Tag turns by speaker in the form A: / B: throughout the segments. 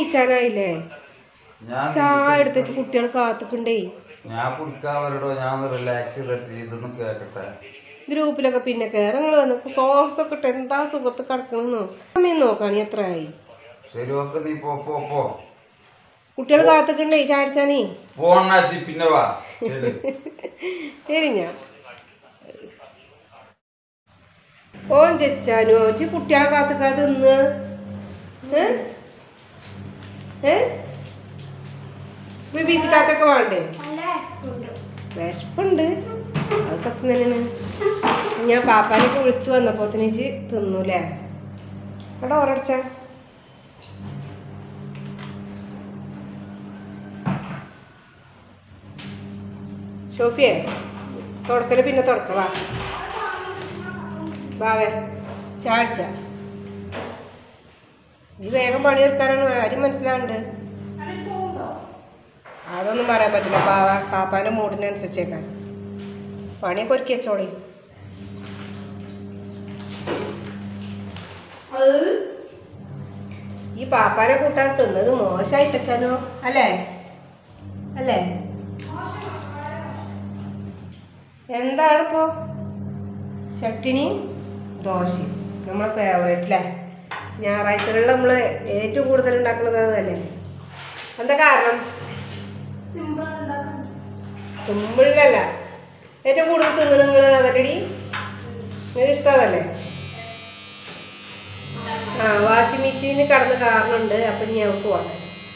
A: നീച്ചാനായില്ലേ
B: ഞാൻ
A: ചായ എടുത്തേച്ച് കുട്ടികൾ കാത്തുക്കുണ്ടേ
B: ഞാൻ കുടിക്കാൻ വരടോ ഞാൻ ഒന്ന് റിലാക്സ് ചെയ്തിട്ട് ഇതൊന്നും കേക്കട്ടെ
A: ഗ്രൂപ്പിലൊക്കെ പിന്നെ കയറി നിങ്ങൾ വന്ന് സോക്സ് ഒക്കെ ഇട്ട് എന്താ സുഖത്ത് കിടക്കണെന്നോ സമയം നോക്കാണി എത്രയായി
B: ശരി ഓക്കെ നീ പോ പോ പോ
A: കുട്ടികൾ കാത്തുക്കുണ്ടേ ചാടിച്ചാനേ
B: പോണാച്ചി പിന്നെ വാ ശരി
A: ശരി ഞാൻ ഓൻ ചെച്ചാനോ ഇജ്ജ് കുട്ടികളെ കാത്തുക്കാതെ ഇന്ന് ഏ ഏ ബി പി താത്തൊക്കെ വേണ്ടേ വിശപ്പുണ്ട് അത് സത്യം തന്നെയാണ് ഞാൻ പാപ്പാനൊക്കെ വിളിച്ചു വന്നപ്പോ ഇജ്ജ് തിന്നൂലേ എടാ ഓരടച്ച ഷോഫിയെ തുടക്കല് പിന്നെ തുടക്ക വാ വാവേ ചാഴ്ച ഈ വേഗം പണി തീർക്കാനാണ് ആരും മനസ്സിലാവുന്നുണ്ട് അതൊന്നും പറയാൻ പറ്റില്ല പാവ പാപ്പാൻ്റെ മൂഡിനനുസരിച്ചേക്കാൻ പണിയൊക്കെ ഒരുക്കി വെച്ചോളി ഈ പാപ്പാനെ കൂട്ടാൻ തിന്നത് മോശമായിട്ടോ അല്ലേ അല്ലേ എന്താണ് ഇപ്പോ ചട്ടിനിയും ദോശയും നമ്മളെ ഫേവറേറ്റ് അല്ലേ ഞായറാഴ്ചകളിൽ നമ്മൾ ഏറ്റവും കൂടുതൽ ഉണ്ടാക്കുന്നത് അതല്ലേ എന്താ കാരണം സിമ്പിളിലല്ല ഏറ്റവും കൂടുതൽ തിന്നുന്നത് നിങ്ങൾ അതല്ലടി നിങ്ങൾക്ക് ഇഷ്ടമല്ലേ ആ വാഷിംഗ് മെഷീനിൽ കടന്ന് കാരണമുണ്ട് അപ്പം ഇനി നമുക്ക് പോകാം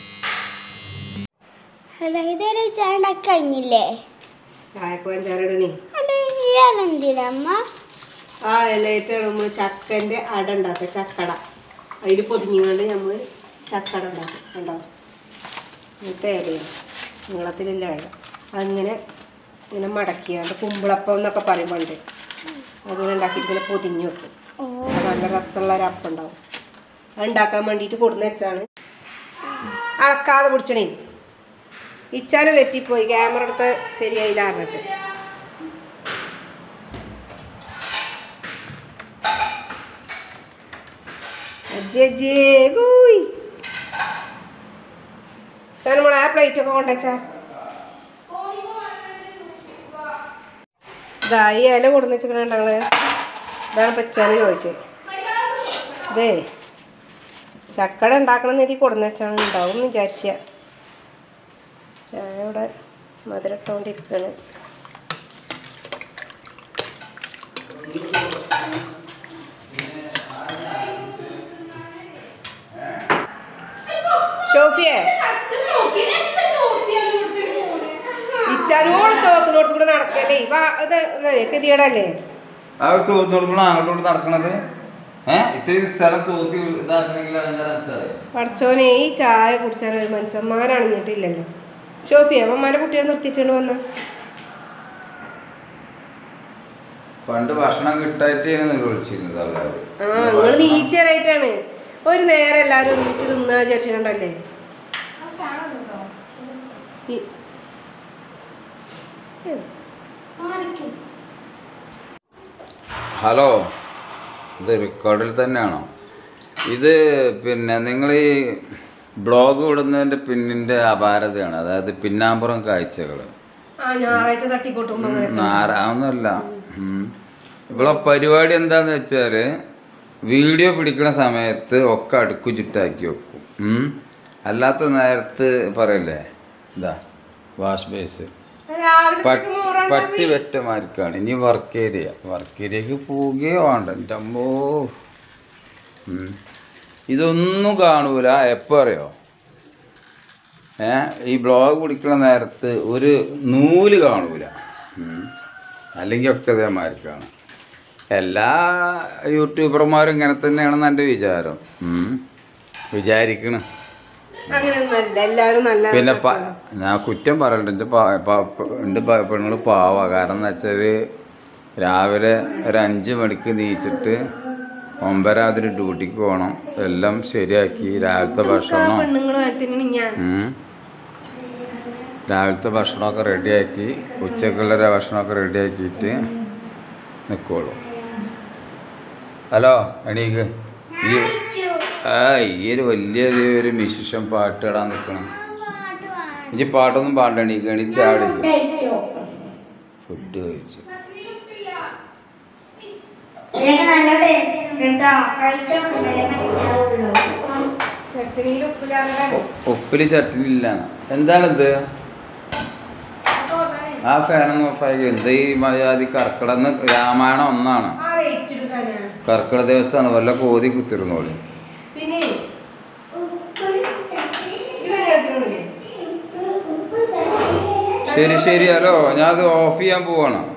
C: അല്ല ഇതൊരു ചാണ്ട കഴിഞ്ഞില്ലേ
A: ചായക്ക് പഞ്ചാരടണേ
C: അല്ല ഇയാളെന്തിനാ അമ്മ
A: ആ ഇലയിട്ടാണ് നമ്മൾ ചക്കൻ്റെ അട ഉണ്ടാക്കുക ചക്കട അതിൽ പൊതിഞ്ഞുകൊണ്ട് നമ്മൾ ചക്കട ഉണ്ടാക്കും ഉണ്ടാവും എന്നിട്ട് ഇലയാണ് നീളത്തിലുള്ള ഇല അങ്ങനെ ഇങ്ങനെ മടക്കിയാണ്ട് കുമ്പിളപ്പം എന്നൊക്കെ പറയും പണ്ട് അങ്ങനെ ഉണ്ടാക്കിയിട്ട് ഇങ്ങനെ പൊതിഞ്ഞ് വെക്കും
C: ഓ
A: അത് നല്ല രസമുള്ള ഒരു അപ്പം ഉണ്ടാവും അത് ഉണ്ടാക്കാൻ വേണ്ടിയിട്ട് കൊടുന്ന് വെച്ചാണ് അളക്കാതെ പിടിച്ചണേ ഇച്ചാന് തെറ്റിപ്പോയി ക്യാമറ എടുത്ത് ശരിയായില്ല അറിഞ്ഞിട്ട് അജ്ജേ ഗൂയ് നമ്മളെ ആ പ്ലേറ്റ് ഒക്കെ കൊണ്ടുവച്ചാ ഇതാ ഈ ഇല കൊടുന്ന് വെച്ചിട്ടുണ്ടെങ്കിൽ ഞങ്ങള് ഇതാണ് പച്ചാന് ചോദിച്ചത് ഇതേ ചക്കട ഉണ്ടാക്കണം എന്ന് കൊടുന്ന് വെച്ചാണ് ഉണ്ടാവും എന്ന് വിചാരിച്ച ചായ ഇവിടെ മധുരട്ടോണ്ടിരിക്കാണ് ഷോഫിയെ ഇച്ചാനോട് തോത്തിനോടത്ത് കൂടെ നടക്കല്ലേ ഇവ ഇത് ഗതികേടല്ലേ
B: ആ തോന്നുമ്പോൾ അങ്ങോട്ടോട്ട് നടക്കണത് ഏഹ് ഇത്രയും സ്ഥലം തോത്തി ഇതാക്കണമെങ്കിൽ അതിന്റെ അർത്ഥം
A: പഠിച്ചോനെ ഈ ചായ കുടിച്ചാൽ ഒരു മനുഷ്യന്മാരണിഞ്ഞിട്ടില്ലല്ലോ ഷോഫി അമ്മമാരെ കുട്ടികൾ നിർത്തിച്ചുകൊണ്ട് വന്ന
B: പണ്ട് ഭക്ഷണം കിട്ടായിട്ടാണ് വിളിച്ചിരുന്നത് എല്ലാവരും
A: ആ നിങ്ങൾ നീച്ചറായിട്ടാണ് ഒരു നേരം എല്ലാവരും ഒരുമിച്ച് തിന്നാ വിചാരിച്ചിട്ടുണ്ടല്ലേ ഈ- ഉം.
B: ഹലോ ഇത് റെക്കോർഡിൽ തന്നെയാണോ ഇത് പിന്നെ നിങ്ങൾ ഈ ബ്ലോഗ് വിടുന്നതിൻ്റെ പിന്നിൻ്റെ അപാരതയാണ് അതായത് പിന്നാമ്പുറം കാഴ്ചകൾ
A: ആ ഞായറാഴ്ച തട്ടിക്കൂട്ടുമ്പോ അങ്ങനെ
B: ആരാവുന്നല്ല ഇവിടെ പരിപാടി എന്താന്ന് വെച്ചാൽ വീഡിയോ പിടിക്കുന്ന സമയത്ത് ഒക്കെ അടുക്കു ചുറ്റാക്കി വെക്കും ഉം. അല്ലാത്ത നേരത്ത് പറയല്ലേ ഇതാ വാഷ് ബേസ്
A: രാവിലെ
B: പട്ടി പട്ടി വെറ്റമാർക്കാണ് ഇനി വർക്ക് ഏരിയ വർക്ക് ഏരിയക്ക് പോവുകയോ വേണ്ട എൻ്റെ അമ്മോ ഉം. ഇതൊന്നും കാണൂല എപ്പോൾ അറിയോ ഏ ഈ ബ്ലോഗ് പിടിക്കുന്ന നേരത്ത് ഒരു നൂല് കാണൂല ഉം. അല്ലെങ്കിൽ ഒക്കെ ഇതേമാർക്കാണ് എല്ലാ യൂട്യൂബർമാരും ഇങ്ങനെ തന്നെയാണെന്ന് എൻ്റെ വിചാരം ഉം. വിചാരിക്കണ്
A: അങ്ങനെയൊന്നല്ല എല്ലാവരും നല്ല
B: പിന്നെ പ- ഞാൻ കുറ്റം പറയണ്ട എൻ്റെ എൻ്റെ പെണ്ണുങ്ങൾ പാവ കാരണം എന്ന് വെച്ചാൽ രാവിലെ ഒരു അഞ്ച് മണിക്ക് നീച്ചിട്ട് ഒമ്പരാതിന് ഡ്യൂട്ടിക്ക് പോകണം എല്ലാം ശരിയാക്കി രാവിലത്തെ ഭക്ഷണം
A: പെണ്ണുങ്ങളും അതിന് ഞാൻ
B: ഉം. രാവിലത്തെ ഭക്ഷണമൊക്കെ റെഡിയാക്കി ഉച്ചക്കുള്ള ഒരു ഭക്ഷണമൊക്കെ റെഡിയാക്കിയിട്ട് നിൽക്കുള്ളൂ ഹലോ എണീക്ക് ഈ ആ ഈ ഒരു വലിയ ഒരു മിശിഷം പാട്ട് ഇടാൻ നിൽക്കണം ഇനി പാട്ടൊന്നും പാടണി ഗണി ചാടില്ല ഫുഡ് കഴിച്ചു
A: ചട്ടിണിയിൽ ഉപ്പിലാണ്ടാണ്
B: ഉപ്പില് ചട്ടിനി ഇല്ല എന്താണിത് ആ ഫാനൊന്നും ഓഫാക്കി എന്ത് ഈ മര്യാദ കർക്കിടന്ന് രാമായണം ഒന്നാണ്
A: ആ റേറ്റ് എടുക്കാനാ
B: കർക്കിടക ദിവസമാണ് വല്ല കോതി കുത്തിരുന്നോളി
A: പിന്നെ ഇത് കല്യാണത്തിനുള്ളില്ലേ
B: ശരി ശരി ഹലോ ഞാൻ അത് ഓഫ് ചെയ്യാൻ പോവാണ്